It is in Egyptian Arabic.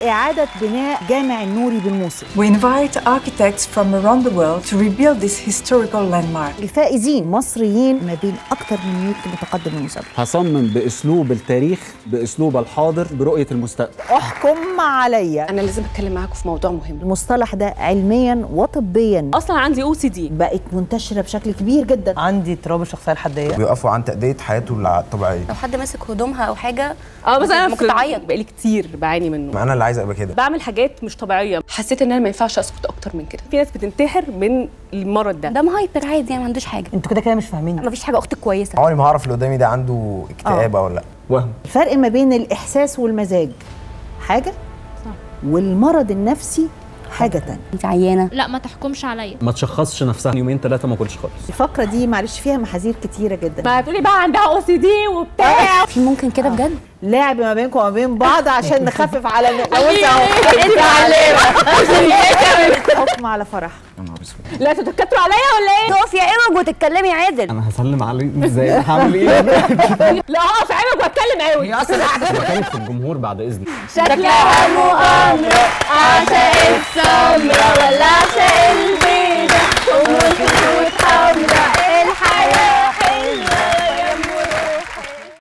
إعادة بناء جامع النوري بالموصل We invite architects from around the world to rebuild this historical landmark. الفائزين مصريين ما بين أكثر من 100 متقدم المسابقة هصمم باسلوب التاريخ باسلوب الحاضر برؤيه المستقبل احكم عليا انا لازم اتكلم معاكم في موضوع مهم المصطلح ده علميا وطبيا اصلا عندي او سي دي بقت منتشرة بشكل كبير جدا عندي اضطراب الشخصيه الحديه بيقفوا عن تأدية حياته الطبيعية لو حد ماسك هدومها او حاجه اه بس انا ممكن في- تعيط. بقالي كتير بعاني منه انا اللي عايز ابقى كده بعمل حاجات مش طبيعيه حسيت ان انا ما ينفعش اسكت اكتر من كده في ناس بتنتحر من المرض ده ده مهايبر عادي يعني ما عندوش حاجه انتوا كده كده مش فاهمين ما فيش حاجه اختك كويسه عمري ما هعرف اللي قدامي ده عنده اكتئاب او لا وهم الفرق ما بين الإحساس والمزاج حاجة والمرض النفسي حاجة تانية انت عيانه لا ما تحكمش عليا ما تشخصش نفسها يومين ثلاثه ما كلش خالص الفقرة دي معلش فيها محاذير كتيرة جدا ما هتقولي بقى عندها او سي دي وبتاع في ممكن كده بجد لعب ما بينكم وما بين بعض عشان نخفف على لو انت انت معلمه حكم على فرح لا انتوا بتتكتروا عليا ولا ايه؟ تقف يا ايمج وتتكلمي عادل انا هسلم عليه ازاي هعمل ايه لا اقف عينك واتكلم قوي مكانك في الجمهور بعد اذنك شكلها مؤامره عشان السمره ولا عشان